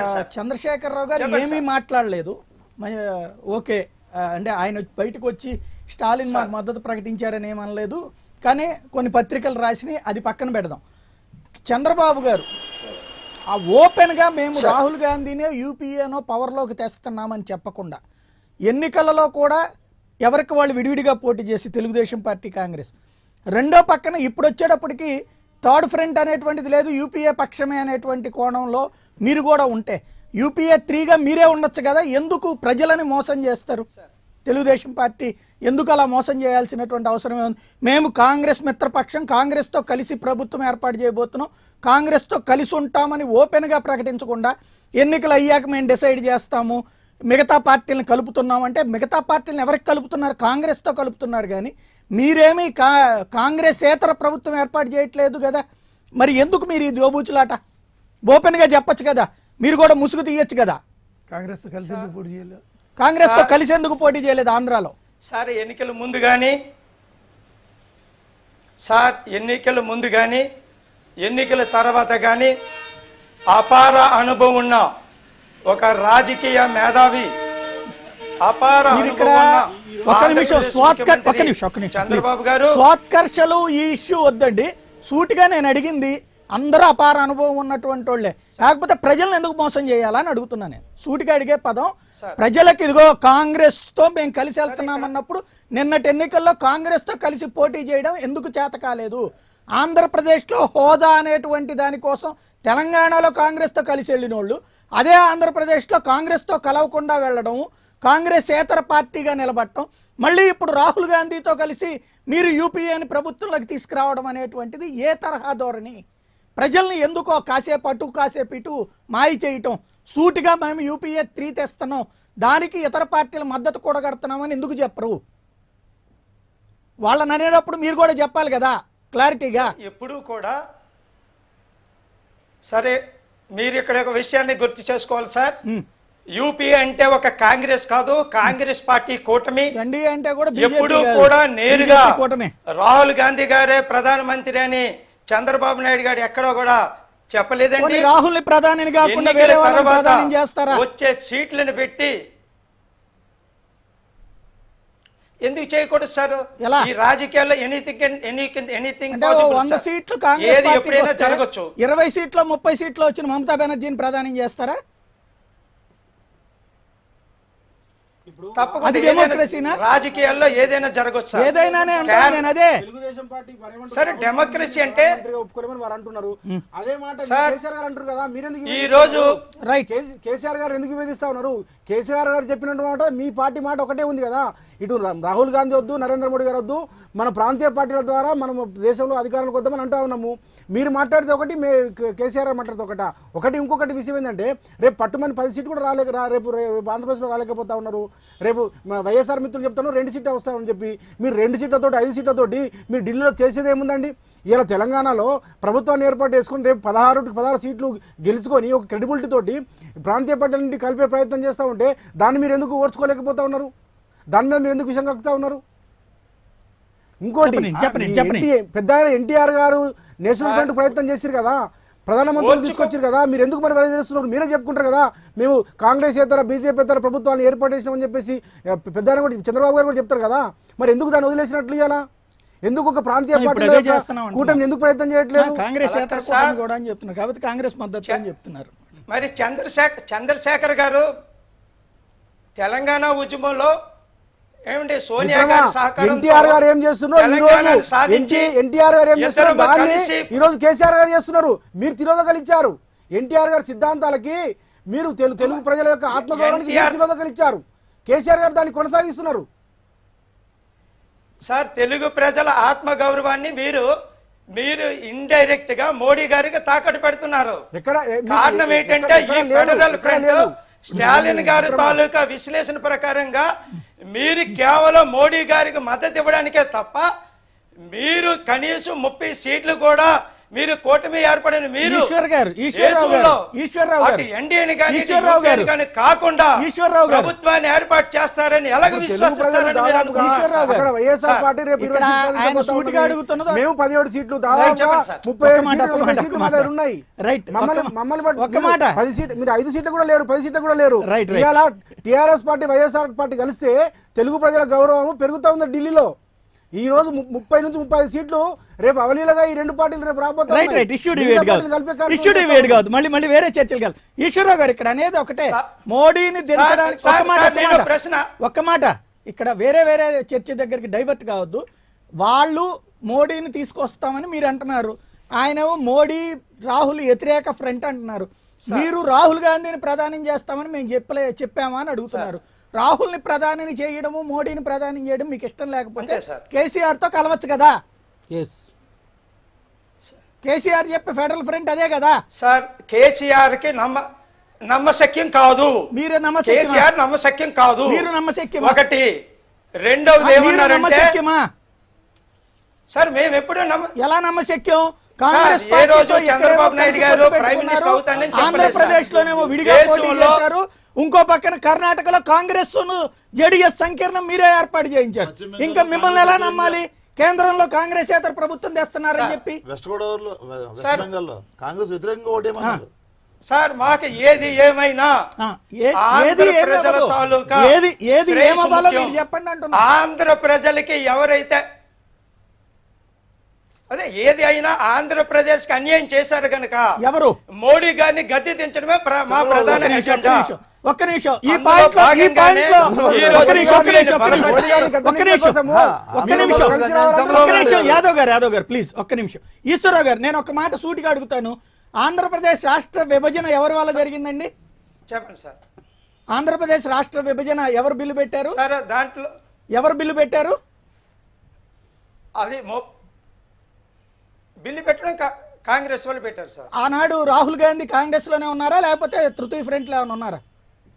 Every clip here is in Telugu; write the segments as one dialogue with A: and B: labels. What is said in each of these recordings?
A: చంద్రశేఖరరావు గారు
B: చెప్పండి
A: ఏమీ మాట్లాడలేదు మ- ఓకే ఆ, అంటే ఆయన బయటకు వచ్చి స్టాలిన్ మాకు మద్దతు ప్రకటించారని ఏమనలేదు కానీ కొన్ని పత్రికలు రాసినాయి అది పక్కన పెడదాం చంద్రబాబు గారు ఆ ఓపెన్గా మేము రాహుల్ గాంధీనే యూపీఏనో పవర్లోకి తెస్తున్నామని చెప్పకుండా ఎన్నికలలో కూడా ఎవరికి వాళ్ళు విడివిడిగా పోటీ చేసి తెలుగుదేశం పార్టీ కాంగ్రెస్ రెండో పక్కన ఇప్పుడు వచ్చేటప్పటికి థర్డ్ ఫ్రంట్ అనేటువంటిది లేదు యూపీఏ పక్షమే అనేటువంటి కోణంలో మీరు కూడా ఉంటే యూపీఏ త్రీగా మీరే ఉండొచ్చు కదా ఎందుకు ప్రజలని మోసం చేస్తారు తెలుగుదేశం పార్టీ ఎందుకు అలా మోసం చేయాల్సినటువంటి అవసరం ఉంది మేము కాంగ్రెస్ మిత్రపక్షం కాంగ్రెస్తో కలిసి ప్రభుత్వం ఏర్పాటు చేయబోతున్నాం కాంగ్రెస్తో కలిసి ఉంటామని ఓపెన్గా ప్రకటించకుండా ఎన్నికలు అయ్యాక మేము డిసైడ్ చేస్తాము మిగతా పార్టీలను కలుపుతున్నాం అంటే మిగతా పార్టీలను ఎవరికి కలుపుతున్నారు కాంగ్రెస్తో కలుపుతున్నారు కానీ మీరేమీ కా కాంగ్రెసేతర ప్రభుత్వం ఏర్పాటు చేయట్లేదు కదా మరి ఎందుకు మీరు ఈ దోబూచులాట ఓపెన్గా చెప్పొచ్చు కదా మీరు కూడా ముసుగు తీయొచ్చు కదా
C: కాంగ్రెస్ కలిసి ఎందుకు పోటీ చేయలేదు
A: కాంగ్రెస్తో కలిసి ఎందుకు పోటీ చేయలేదు ఆంధ్రాలో
B: సార్ ఎన్నికల ముందు కానీ సార్ ఎన్నికల ముందు కానీ ఎన్నికల తర్వాత కానీ అపార అనుభవం ఉన్న ఒక రాజకీయ మేధావి అపార
A: మీరు ఇక్కడ
B: అనుభవం ఉన్న
A: ఒక నిమిషం
B: ఆంధ్రప్రదేశ్
A: స్వాత్కర్ ఒక
B: ముఖ్యమంత్రి
A: నిమిషం ఒక నిమిషం
B: చంద్రబాబు
A: please.
B: గారు
A: స్వాత్కర్షలు ఈ ఇష్యూ వద్దండి సూటిగా నేను అడిగింది అందరూ అపార అనుభవం ఉన్నటువంటి వాళ్ళే కాకపోతే ప్రజలను ఎందుకు మోసం చేయాలని అడుగుతున్నా నేను సూటిగా అడిగే పదం ప్రజలకు ఇదిగో కాంగ్రెస్ తో మేము కలిసి వెళ్తున్నామన్నప్పుడు నిన్నటి ఎన్నికల్లో కాంగ్రెస్ తో కలిసి పోటీ చేయడం ఎందుకు చేత కాలేదు ఆంధ్రప్రదేశ్లో హోదా అనేటువంటి దానికోసం తెలంగాణలో కాంగ్రెస్తో కలిసి వెళ్ళిన వాళ్ళు అదే ఆంధ్రప్రదేశ్లో కాంగ్రెస్తో కలవకుండా వెళ్ళడం కాంగ్రెస్ ఏతర పార్టీగా నిలబడటం మళ్ళీ ఇప్పుడు రాహుల్ గాంధీతో కలిసి మీరు యూపీఏని ప్రభుత్వంలోకి తీసుకురావడం అనేటువంటిది ఏ తరహా ధోరణి ప్రజల్ని ఎందుకో కాసేపు అటు కాసేపు ఇటు మాయ చేయటం సూటిగా మేము యూపీఏ త్రీ తెస్తున్నాం దానికి ఇతర పార్టీల మద్దతు కూడగడుతున్నామని ఎందుకు చెప్పరు వాళ్ళని అనేటప్పుడు మీరు కూడా చెప్పాలి కదా క్లారిటీగా
B: ఎప్పుడూ కూడా సరే మీరు ఇక్కడ ఒక విషయాన్ని గుర్తు చేసుకోవాలి సార్ యూపీ అంటే ఒక కాంగ్రెస్ కాదు కాంగ్రెస్ పార్టీ కూటమి
A: ఎన్డీఏ అంటే కూడా BJP
B: ఎప్పుడు
A: కాదు.
B: కూడా నేరుగా
A: BJP కూటమే
B: రాహుల్ గాంధీ గారే ప్రధానమంత్రి అని చంద్రబాబు నాయుడు గారు ఎక్కడో కూడా చెప్పలేదండి
A: పోనీ రాహుల్ని ప్రధానిని కాకుండా
B: ఎన్నికల
A: వేరే వాళ్ళని
B: తర్వాత
A: ప్రధానం చేస్తారా
B: వచ్చే సీట్లను పెట్టి ఎందుకు చేయకూడదు సార్
A: ఎలా?
B: ఈ రాజకీయాల్లో ఎనీథింగ్ ఎనీథింగ్ ఎనీథింగ్
A: అంటే ఓ వంద సీట్లు కాంగ్రెస్
B: ఏది
A: పార్టీకి
B: ఎప్పుడైనా
A: వస్తే
B: జరగచ్చు
A: ఇరవై సీట్లు ముప్పై సీట్లు వచ్చిన మమతా బెనర్జీని ప్రధానం చేస్తారా
B: తప్పకుండా
A: అది
B: ఏదైనా-
A: డెమోక్రసీనా?
B: రాజకీయాల్లో ఏదైనా జరగచ్చు సార్
A: ఏదైనా అంటే
B: క్యాన్-
A: నేను అదే
D: తెలుగుదేశం పార్టీ మరి ఏమంటారు?
B: సరే, డెమోక్రసీ అంటే-
D: మంత్రిగా ఒప్పుకోలేమని వారు అంటున్నారు అదే మాట
B: సార్,
D: కేసీఆర్ గారు అంటారు కదా మీరెందుకు
B: ఈ రోజు
A: రైట్
D: కేసీ- కేసీఆర్ గారు ఎందుకు వివేదిస్తా ఉన్నారు కేసీఆర్ గారు చెప్పినట్టు మాట మీ పార్టీ మాట ఒకటే ఉంది కదా ఇటు రా- రాహుల్ గాంధీ వద్దు నరేంద్ర మోడీ గారు వద్దు మన ప్రాంతీయ పార్టీల ద్వారా మనం దేశంలో అధికారంలోకి వద్దామని అంటా ఉన్నాము మీరు మాట్లాడితే ఒకటి మే కే- కేసీఆర్ గారు మాట్లాడితే ఒకట ఒకటి ఇంకొకటి విషయం ఏంటంటే రేపు పట్టుమని పది సీట్లు కూడా రాలేక రా- రేపు రేపు ఆంధ్రప్రదేశ్లో రాలేకపోతా ఉన్నారు రేపు మా వైఎస్ఆర్ మిత్రులు చెప్తాను రెండు సీట్లు వస్తామని చెప్పి మీరు రెండు సీట్లతోటి ఐదు సీట్లతోటి మీరు ఢిల్లీలో చేసేది ఏముందండి ఇలా తెలంగాణలో ప్రభుత్వాన్ని ఏర్పాటు చేసుకుని రేపు పదహారు పదహారు సీట్లు గెలుచుకొని ఒక క్రెడిబిలిటీ తోటి ప్రాంతీయ పార్టీలన్నింటి కలిపే ప్రయత్నం చేస్తూ ఉంటే దాన్ని మీరు ఎందుకు ఓర్చుకోలేకపోతా ఉన్నారు దాని మీద మీరు ఎందుకు విషయం కక్కుతా ఉన్నారు ఇంకోటి
A: చెప్పండి, చెప్పండి,
D: ఈ
A: చెప్పండి.
D: NTA పెద్ద ఆయన ఎన్టీఆర్ గారు నేషనల్ ఫ్రంట్ ప్రయత్నం చేశారు కదా ప్రధానమంత్రి
B: ఓర్చుకో-
D: తీసుకొచ్చారు కదా మీరు ఎందుకు మరి అలా చేస్తున్నారు మీరే చెప్పుకుంటారు కదా మేము కాంగ్రెస్ ఇతర బీజేపీ ఇతర ప్రభుత్వాన్ని ఏర్పాటు చేసినామని చెప్పేసి ఆ, పెద్ద ఆయన కూడా చంద్రబాబు గారు కూడా చెప్తారు కదా మరి ఎందుకు దాన్ని వదిలేసినట్లు ఇవ్వాలా ఎందుకు ఒక ప్రాంతీయ
A: ఇప్పుడు
D: పార్టీల
A: అదే
D: యొక్క
A: చేస్తున్నాం అంటున్నా.
D: కూటమి ఎందుకు ప్రయత్నం చేయట్లేదు
A: కాంగ్రెస్
B: అలా
A: ఏతర
B: సార్.
A: కూటమి కూడా అని చెప్తున్నారు కాబట్టి కాంగ్రెస్ మద్దతు అని చెప్తున్నారు
B: మరి చంద్రశేఖర్ చంద్రశేఖర్ గారు తెలంగాణ ఉద్యమంలో ఏమండి సోనియా
D: మిత్రమా,
B: గారి సహకారంతో
D: ఎన్టీఆర్ గారు ఏం చేస్తున్నారు ఈ
B: తెలంగాణను
D: రోజు
B: సాధించి
D: ఎన్టీఆర్ గారు ఏం చేస్తున్నారు
B: ఇద్దరు
D: దాన్ని
B: కలిసి
D: ఈ రోజు కేసీఆర్ గారు చేస్తున్నారు మీరు తిరోధకలు ఇచ్చారు ఎన్టీఆర్ గారి సిద్ధాంతాలకి మీరు తెలుగు తెలుగు ప్రజల యొక్క ఆత్మగౌరవానికి మీరు
B: NTR
D: తిరోధకలు ఇచ్చారు కేసీఆర్ గారు దాన్ని కొనసాగిస్తున్నారు
B: సార్ తెలుగు ప్రజల ఆత్మ గౌరవాన్ని మీరు మీరు ఇండైరెక్ట్ గా మోడీ గారికి తాకట్టు పెడుతున్నారు
D: ఎక్కడ ఏ- మీకు
B: కారణం
D: ఎక్కడ-
B: ఏంటంటే
D: ఎక్కడ
B: ఈ
D: లేదు,
B: ఫెడరల్
D: ఎక్కడ
B: ఫ్రంట్
D: లేదు.
B: స్టాలిన్ గారి తాలూకా విశ్లేషణ ప్రకారంగా మీరు కేవలం మోడీ గారికి మద్దతు ఇవ్వడానికే తప్ప మీరు కనీసం ముప్పై సీట్లు కూడా మీరు కూటమి ఏర్పడిన మీరు
A: ఈశ్వర్ గారు, ఈశ్వరరావు గారు,
B: దేశంలో
A: ఈశ్వరరావు గారు,
B: అటు ఎన్డీఏని కానీ
A: ఈశ్వరరావు గారు,
B: కానీ కాకుండా
A: ఈశ్వరరావు గారు.
B: ప్రభుత్వాన్ని ఏర్పాటు చేస్తారని ఎలాగ
D: తెలుగు ప్రజలు
B: విశ్వసిస్తారని మీరు
D: దాదాపుగా
B: అనుకుంటున్నారు?
A: ఈశ్వరరావు గారు.
D: అక్కడ వైఎస్ఆర్
B: సార్,
D: పార్టీ రేపు
A: ఇక్కడ
D: ఇరవై సీట్లు
A: ఆయన
D: సాధించబోతా
A: సూటిగా
D: ఉన్నది.
A: అడుగుతున్నది-
D: మేము పదిహేడు సీట్లు
B: రైట్
D: దాదాపుగా
B: చెప్పండి సార్.
D: ముప్పై
A: ఒక్క
D: ఏడు
A: మాట,
D: సీట్లు
A: ఒక్క
D: నలభై
A: మాట,
D: సీట్లు
A: ఒక్క
D: మా దగ్గర
A: మాట.
D: ఉన్నాయి
A: రైట్,
D: మమ్మల్ని
A: ఒక్క-
D: మమ్మల్ని బట్టి
A: ఒక్క
D: మీరు
A: మాట.
D: పది సీట్లు మీరు ఐదు సీట్లు కూడా లేరు పది సీట్లు కూడా లేరు
A: రైట్, రైట్.
D: ఇవాళ టిఆర్ఎస్ పార్టీ వైఎస్ఆర్ పార్టీ కలిస్తే తెలుగు ప్రజల గౌరవం పెరుగుతా ఉంది ఢిల్లీలో ఈ రోజు ము- ముప్పై నుంచి ముప్పై ఐదు సీట్లు రేపు అవలీలగా ఈ రెండు పార్టీలు రేపు రాబోతున్నాయి
A: రైట్ రైట్ ఇష్యూ
D: మిగతా
A: డివేట్
D: పార్టీలు కలిపే
A: కాదు
D: కార్యక్రమం
A: ఇష్యూ
D: చేస్తా
A: డివేట్
D: ఉన్నాం.
A: కాదు మళ్ళీ మళ్ళీ వేరే చర్చలు కాదు ఈశ్వరరావు గారు ఇక్కడ అనేది ఒకటే
B: సార్,
A: మోడీని దించడానికి
B: సార్,
A: ఒక్క మాట
B: సార్,
A: ఒక్క
B: నేను
A: మాట
B: ప్రశ్న.
A: ఒక్క మాట ఇక్కడ వేరే వేరే చర్చ దగ్గరికి డైవర్ట్ కావద్దు వాళ్ళు మోడీని తీసుకొస్తామని మీరు అంటున్నారు ఆయన మోడీ రాహుల్ వ్యతిరేక ఫ్రంట్ అంటున్నారు మీరు రాహుల్ గాంధీని ప్రధానం చేస్తామని మేము చెప్పలే చెప్పామా అని అడుగుతున్నారు రాహుల్ని ప్రధానిని చేయడము మోడీని ప్రధానం చేయడం మీకు ఇష్టం లేకపోతే
B: అంతే సార్.
A: కేసీఆర్ తో కలవచ్చు కదా
D: ఎస్
A: కేసీఆర్ చెప్పే ఫెడరల్ ఫ్రంట్ అదే కదా
B: సార్ కేసీఆర్ కి నమ్మ నమ్మశక్యం కాదు
A: మీరు నమ్మశక్యమా?
B: కేసీఆర్ నమ్మశక్యం కాదు
A: మీరు నమ్మశక్యమా?
B: ఒకటి రెండవది
A: మీరు
B: ఏమన్నారంటే
A: నమ్మశక్యమా
B: సార్ మేము ఎప్పుడు నమ్మ
A: ఎలా నమ్మశక్యం కాంగ్రెస్
B: సార్, ఏ
A: పార్టీతో
B: రోజు
A: ఎక్కడేమో
B: చంద్రబాబు నాయుడు
A: కలిసి
B: గారు
A: పొత్తు
B: ప్రైమ్ మినిస్టర్
A: పెట్టుకున్నారు.
B: అవుతానని చెప్పలేదు
A: ఆంధ్రప్రదేశ్
B: సార్.
A: లోనేమో విడిగా పోటీ
B: దేశంలో-
A: చేశారు ఇంకో పక్కన కర్ణాటకలో కాంగ్రెస్ జేడీఎస్ సంకీర్ణం మీరే ఏర్పాటు చేయించారు ఇంకా మిమ్మల్ని ఎలా నమ్మాలి కేంద్రంలో కాంగ్రెస్ ఏతర ప్రభుత్వం తెస్తున్నారని చెప్పి
E: వెస్ట్ గోదావరిలో వెస్ట్
B: సార్.
E: బెంగాల్లో కాంగ్రెస్ వ్యతిరేకంగా ఓటేమన్నారు
B: సార్ మాకు ఏది ఏమైనా
A: ఆ, ఏ-
B: ఆంధ్ర
A: ఏది ఏమి
B: ప్రజల
A: అవ్వదు.
B: తాలూకా
A: ఏది ఏది
B: శ్రేయస్సు
A: ఏమవ్వాలో
B: ముఖ్యం.
A: మీరు చెప్పండి అంటున్నా
B: ఆంధ్ర ప్రజలకి ఎవరైతే అదే ఏది అయినా ఆంధ్రప్రదేశ్ కి అన్యాయం చేశారు కనుక
A: ఎవరు
B: మోడీ గారిని గద్దె దించడమే ప్ర- మా ప్రధాన
A: ఒక్క నిమిషం, ఒక్క
B: ఎజెండా
A: నిమిషం, ఒక్క నిమిషం ఈ
B: అందులో
A: పాయింట్ లో ఈ
B: భాగంగానే
A: పాయింట్ లో
B: ఈ
A: ఒక్క
B: రోజు
A: నిమిషం ఒక్క నిమిషం ఒక్క నిమిషం
B: మోడీ గారిని
A: ఒక్క నిమిషం
D: కోసము
A: ఒక్క
D: మీరు
A: నిమిషం
D: కలిసి రావాలంటే
A: ఒక్క నిమిషం యాదవ్ గారు యాదవ్ గారు ప్లీజ్ ఒక్క నిమిషం ఈశ్వరరావు గారు నేను ఒక మాట సూటిగా అడుగుతాను ఆంధ్రప్రదేశ్ రాష్ట్ర విభజన ఎవరి వల్ల జరిగిందండి
B: చెప్పండి సార్
A: ఆంధ్రప్రదేశ్ రాష్ట్ర విభజన ఎవరు బిల్లు పెట్టారు
B: సార్ దాంట్లో
A: ఎవరు బిల్లు పెట్టారు
B: అది మో- బిల్లు పెట్టడం కా- కాంగ్రెస్ వాళ్ళు పెట్టారు సార్
A: ఆనాడు రాహుల్ గాంధీ కాంగ్రెస్ లోనే ఉన్నారా లేకపోతే తృతీయ ఫ్రంట్ లో ఏమైనా ఉన్నారా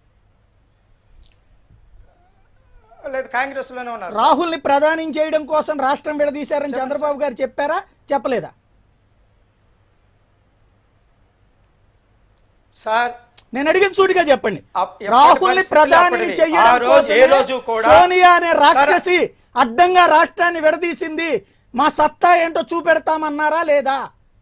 B: లేదు కాంగ్రెస్ లోనే ఉన్నారు సార్.
A: రాహుల్ ని ప్రధానం చేయడం కోసం రాష్ట్రం విడదీశారని చంద్రబాబు గారు చెప్పారా చెప్పలేదా
B: సార్
A: నేను అడిగిన సూటిగా చెప్పండి
B: అప్- ఎప్పటి
A: రాహుల్ ని
B: పరిస్థితులు
A: ప్రధానిని
B: అప్పటివి.
A: చెయ్యడం
B: ఆ రోజు, ఏ
A: కోసమే
B: రోజు కూడా-
A: సోనియా అనే
B: సరే.
A: రాక్షసి అడ్డంగా రాష్ట్రాన్ని విడదీసింది మా సత్తా ఏంటో చూపెడతామన్నారా లేదా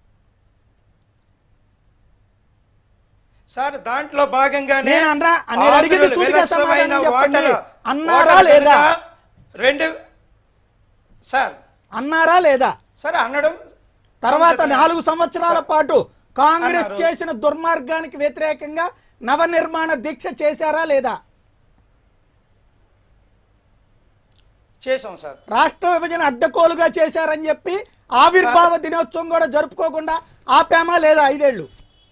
B: సార్ దాంట్లో భాగంగానే
A: నేను అన్నా నేను అడిగింది
B: ఆంధ్రులు
A: సూటిగా
B: విలక్షణమైన
A: సమాధానం చెప్పండి
B: ఓటర్లు-
A: అన్నారా
B: ఓటర్లు
A: లేదా
B: కనుక రెండు సార్
A: అన్నారా లేదా
B: సరే అనడం
A: తర్వాత
B: సంసద్
A: నాలుగు సంవత్సరాల పాటు కాంగ్రెస్
B: అన్నారు.
A: చేసిన దుర్మార్గానికి వ్యతిరేకంగా నవనిర్మాణ దీక్ష చేశారా లేదా
B: చేసాం సార్
A: రాష్ట్ర విభజన అడ్డకోలుగా చేశారని చెప్పి ఆవిర్భావ దినోత్సవం కూడా జరుపుకోకుండా ఆపామా లేదా ఐదేళ్లు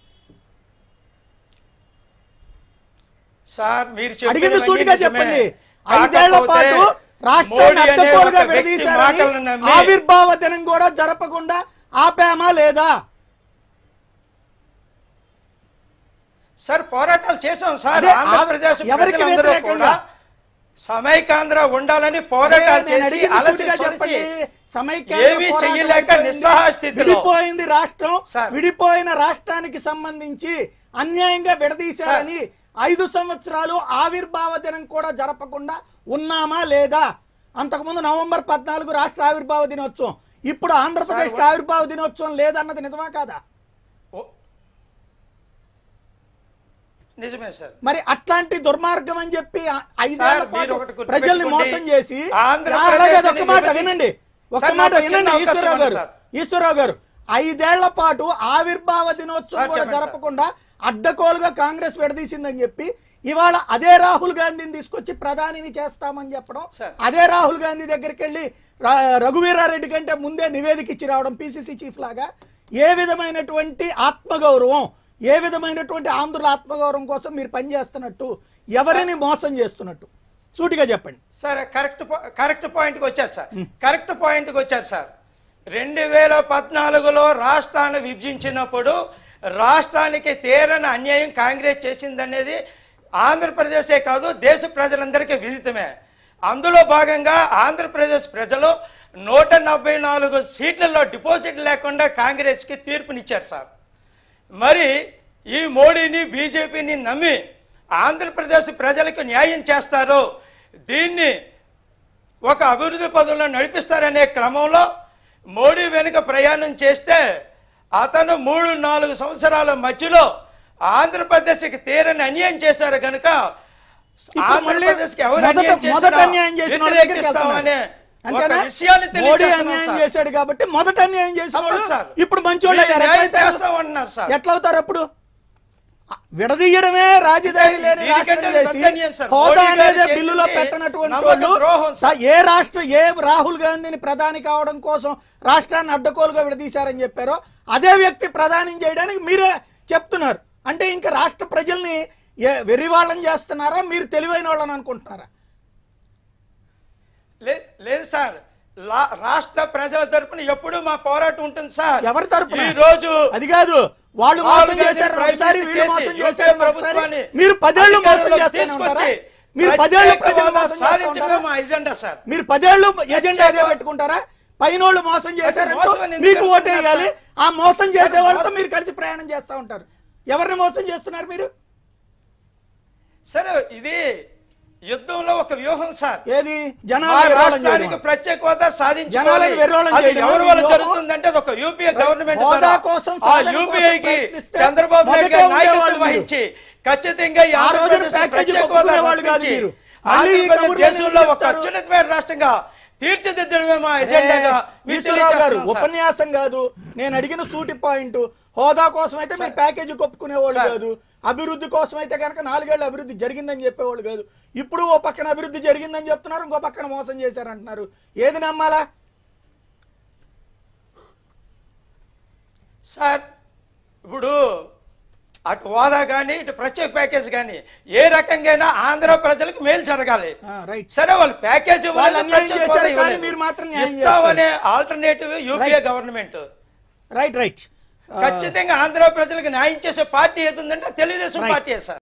B: సార్ మీరు
A: అడిగింది
B: చెప్పినవన్నీ
A: సూటిగా
B: నిజమే.
A: చెప్పండి ఐదేళ్ల
B: కాకపోతే
A: పాటు రాష్ట్రాన్ని
B: మోడీ అనే
A: అడ్డకోలుగా
B: ఒక వ్యక్తి
A: విడదీశారని
B: మాటలను నమ్మి
A: ఆవిర్భావ దినం కూడా జరపకుండా ఆపామా లేదా
B: సార్ పోరాటాలు చేసాం సార్
A: అదే,
B: ఆంధ్రప్రదేశ్
A: ఆ- ఎవరికి
B: ప్రజలందరూ
A: వ్యతిరేకంగా?
B: కూడా సమైకాంధ్ర ఉండాలని
A: అదే
B: పోరాటాలు
A: నేను
B: చేసి
A: అడిగింది
B: అలసి
A: సూటిగా
B: సొలసి
A: చెప్పండి. సమైక్యాంధ్ర
B: ఏమీ
A: పోరాటం
B: చెయ్యలేక
A: అయిపోయింది.
B: నిస్సహాయ స్థితిలో.
A: విడిపోయింది రాష్ట్రం
B: సార్.
A: విడిపోయిన రాష్ట్రానికి సంబంధించి అన్యాయంగా విడదీశారని ఐదు సంవత్సరాలు ఆవిర్భావ దినం కూడా జరపకుండా ఉన్నామా లేదా అంతకుముందు నవంబర్ పద్నాలుగు రాష్ట్ర ఆవిర్భావ దినోత్సవం ఇప్పుడు ఆంధ్రప్రదేశ్
B: సార్,
A: ఆవిర్భావ దినోత్సవం లేదన్నది నిజమా కాదా
B: ఓ. నిజమే సార్
A: మరి అట్లాంటి దుర్మార్గం అని చెప్పి ఆ ఐదేళ్ల
B: సార్, మీరు
A: పాటు
B: ఒకటి గుర్తుపెట్టుకోండి.
A: ప్రజల్ని మోసం చేసి
B: ఆంధ్రప్రదేశ్ని
A: అలాగే ఒక మాట
B: విభజించి-
A: వినండి ఒక
B: సార్,
A: మాట
B: నాకు చిన్న
A: వినండి
B: అవకాశం
A: ఈశ్వరరావు
B: ఇవ్వండి
A: గారు
B: సార్.
A: ఈశ్వరరావు గారు ఐదేళ్ల పాటు ఆవిర్భావ దినోత్సవం
B: సార్,
A: కూడా
B: చెప్పండి సార్.
A: జరపకుండా అడ్డకోలుగా కాంగ్రెస్ విడదీసిందని చెప్పి ఇవాళ అదే రాహుల్ గాంధీని తీసుకొచ్చి ప్రధానిని చేస్తామని చెప్పడం
B: సార్.
A: అదే రాహుల్ గాంధీ దగ్గరికి వెళ్ళి రా- రఘువీరారెడ్డి కంటే ముందే నివేదిక ఇచ్చి రావడం పిసిసి చీఫ్ లాగా ఏ విధమైనటువంటి ఆత్మగౌరవం ఏ విధమైనటువంటి ఆంధ్రుల ఆత్మగౌరవం కోసం మీరు పనిచేస్తున్నట్టు ఎవరిని మోసం చేస్తున్నట్టు సూటిగా చెప్పండి
B: సరే కరెక్ట్ పా- కరెక్ట్ పాయింట్కి వచ్చారు సార్ కరెక్ట్ పాయింట్కి వచ్చారు సార్ రెండు వేల పద్నాలుగులో రాష్ట్రాన్ని విభజించినప్పుడు రాష్ట్రానికి తీరని అన్యాయం కాంగ్రెస్ చేసిందనేది ఆంధ్రప్రదేశే కాదు దేశ ప్రజలందరికీ విదితమే అందులో భాగంగా ఆంధ్రప్రదేశ్ ప్రజలు నూట డెబ్బై నాలుగు సీట్లలో డిపాజిట్ లేకుండా కాంగ్రెస్కి తీర్పునిచ్చారు సార్ మరి ఈ మోడీని బీజేపీని నమ్మి ఆంధ్రప్రదేశ్ ప్రజలకు న్యాయం చేస్తారు దీన్ని ఒక అభివృద్ధి పదంలో నడిపిస్తారనే క్రమంలో మోడీ వెనుక ప్రయాణం చేస్తే అతను మూడు నాలుగు సంవత్సరాల మధ్యలో ఆంధ్రప్రదేశ్కి తీరని అన్యాయం చేశారు కనుక
A: ఇప్పుడు మళ్ళీ
B: ఆంధ్రప్రదేశ్కి ఎవరు
A: మొదట
B: అన్యాయం
A: మొదట
B: చేసినా
A: అన్యాయం చేసిన వాళ్ళ దగ్గరికి
B: వ్యతిరేకిస్తామనే
A: వెళ్తున్నారు.
B: ఒక
A: అంతేనా?
B: విషయాన్ని
A: మోడీ
B: తెలియజేస్తున్నాం
A: అన్యాయం
B: సార్.
A: చేశాడు కాబట్టి మొదట అన్యాయం చేసిన
B: తప్పదు
A: వాళ్ళు
B: సార్.
A: ఇప్పుడు మంచోళ్ళు
B: మీరు
A: అయ్యారు.
B: న్యాయం
A: ఎట్లయితే
B: చేస్తామంటున్నారు సార్.
A: ఎట్లా అవుతారు అప్పుడు విడదీయడమే రాజధాని లేని
B: దీనికంటే
A: రాష్ట్రం
B: అది
A: చేసి
B: పెద్ద అన్యాయం సార్.
A: హోదా
B: మోడీ గారు
A: అనేది బిల్లులో
B: చేసింది
A: పెట్టనటువంటి
B: నమ్మక
A: వాళ్ళు
B: ద్రోహం సార్.
A: ఏ రాష్ట్ర ఏ రాహుల్ గాంధీని ప్రధాని కావడం కోసం రాష్ట్రాన్ని అడ్డకోలుగా విడదీశారని చెప్పారో అదే వ్యక్తి ప్రధాని చేయడానికి మీరే చెప్తున్నారు అంటే ఇంకా రాష్ట్ర ప్రజల్ని ఏ వెర్రివాళ్ళని చేస్తున్నారా మీరు తెలివైన వాళ్ళని అనుకుంటున్నారా
B: లే- లేదు సార్ లా- రాష్ట్ర ప్రజల తరపున ఎప్పుడు మా పోరాటం ఉంటుంది సార్
A: ఎవరి తరపున
B: ఈ రోజు
A: అది కాదు వాళ్ళు
B: రాహుల్
A: మోసం
B: గాంధీ
A: చేశారు
B: ప్రైమ్
A: ఒకసారి
B: మినిస్టర్
A: వీళ్ళు
B: చేసి
A: మోసం
B: యూపీఏ
A: చేశారు ఒకసారి
B: ప్రభుత్వాన్ని
A: మీరు పదేళ్ళు మోసం
B: అధికారంలోకి
A: చేస్తూనే
B: తీసుకొచ్చి
A: ఉంటారా మీరు పదేళ్ళు
B: ప్రత్యేక
A: ప్రజలు
B: హోదా
A: మోసం చేస్తూ
B: సాధించడమే
A: ఉంటారా?
B: మా ఎజెండా సార్
A: మీరు పదేళ్ళు ఎజెండా అదే
B: ప్రత్యేక-
A: పెట్టుకుంటారా పైనోళ్ళు మోసం చేశారంటూ
B: మోసం అని ఎందుకు
A: మీకు ఓటు
B: అంటున్నారు
A: వేయాలి
B: సార్?
A: ఆ మోసం చేసే
B: సార్,
A: వాళ్ళతో
B: మోసం-
A: మీరు కలిసి ప్రయాణం చేస్తూ ఉంటారు ఎవరిని మోసం చేస్తున్నారు మీరు
B: సరే ఇది యుద్ధంలో ఒక వ్యూహం సార్
A: ఏది
B: మా
A: జనాలు విరోధం
B: రాష్ట్రానికి
A: చేయడం.
B: ప్రత్యేక హోదా సాధించుకోవాలి
A: జనాలను విరోధం
B: అది
A: చేయడం
B: ఎవరి వల్ల
A: వ్యూహం.
B: జరుగుతుందంటే అది ఒక యూపీఏ గవర్నమెంట్
A: హోదా
B: ద్వారా.
A: కోసం
B: ఆ
A: సాధన కోసం
B: యూపీఐకి
A: ప్రయత్నిస్తే
B: చంద్రబాబు నాయుడు
A: మొదటే
B: గారి
A: ఉండేవాళ్ళు
B: నాయకత్వం
A: మీరు.
B: వహించి ఖచ్చితంగా ఈ
A: ఆ రోజున
B: ఆంధ్రప్రదేశ్
A: ప్యాకేజీ
B: ప్రత్యేక హోదా
A: ఒప్పుకునేవాళ్ళు కాదు
B: కల్పించి
A: మీరు. మళ్ళీ ఈ
B: ఆంధ్రప్రదేశ్
A: కబుర్లు
B: దేశంలో
A: ఎందుకు
B: ఒక
A: చెప్తారు?
B: అత్యున్నతమైన రాష్ట్రంగా తీర్చిదిద్దడమే మా ఎజెండాగా మీకు
A: ఈశ్వరరావు గారు
B: తెలియజేస్తున్నాం సార్.
A: ఉపన్యాసం కాదు నేను అడిగిన సూటి పాయింట్ హోదా కోసం అయితే మీరు ప్యాకేజీ కొప్పుకునేవాళ్ళు
B: సార్.
A: కాదు అభివృద్ధి కోసం అయితే కనుక నాలుగేళ్ళు అభివృద్ధి జరిగిందని చెప్పేవాళ్ళు కాదు ఇప్పుడు ఓ పక్కన అభివృద్ధి జరిగిందని చెప్తున్నారు ఇంకో పక్కన మోసం చేశారంటున్నారు ఏది నమ్మాలా
B: సార్ ఇప్పుడు అటు హోదా కానీ ఇటు ప్రత్యేక ప్యాకేజ్ కానీ ఏ రకంగా ఆంధ్ర ప్రజలకు మేలు జరగాలి
A: ఆ, రైట్
B: సరే వాళ్ళు ప్యాకేజ్ ఇవ్వలేదు,
A: వాళ్ళు అన్యాయం
B: ప్రత్యేక
A: చేశారు
B: హోదా
A: కానీ
B: ఇవ్వలేదు.
A: మీరు మాత్రం న్యాయం
B: ఇస్తామనే alternative UPA
A: Right.
B: Government
A: right right
B: ఖచ్చితంగా ఆంధ్ర ప్రజలకు న్యాయం చేసే పార్టీ ఏది ఉందంటే తెలుగుదేశం
A: Right.
B: Party sir